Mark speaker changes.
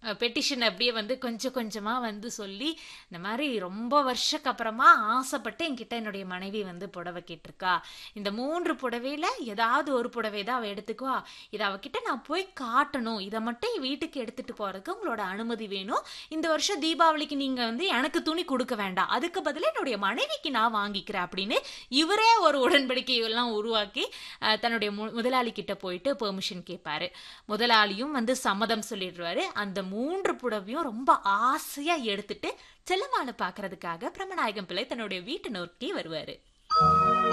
Speaker 1: petition அப்படியே வந்து கொஞ்சம் கொஞ்சமா வந்து சொல்லி இந்த மாதிரி ரொம்ப வருஷக்கு அப்புறமா ஆசைப்பட்டு என்கிட்ட என்னுடைய மனைவி வந்து புடவை கேட்டிருக்கா இந்த மூன்று புடவையில ஏதாவது ஒரு புடவை தான் அவ எடுத்துக்குவா இதை அவகிட்ட நான் போய் காட்டணும் இதை மட்டும் வீட்டுக்கு எடுத்துட்டு போறதுக்கு உங்களோட அனுமதி வேணும் இந்த வருஷம் தீபாவளிக்கு நீங்க வந்து எனக்கு துணி கொடுக்க வேண்டாம் அதுக்கு பதிலா என்னுடைய மனைவிக்கு நான் வாங்கிக்கிறேன் அப்படின்னு இவரே ஒரு உடன்படிக்கை எல்லாம் உருவாக்கி அஹ், தன்னுடைய மு- முதலாளி கிட்ட போயிட்டு பெர்மிஷன் கேட்பாரு முதலாளியும் வந்து சம்மதம் சொல்லிடுவாரு அந்த மூன்று புடவையும் ரொம்ப ஆசையா எடுத்துட்டு செல்லம்மாளை பாக்குறதுக்காக பிரம்மநாயகம் பிள்ளை தன்னுடைய வீட்டு நோக்கி வருவாரு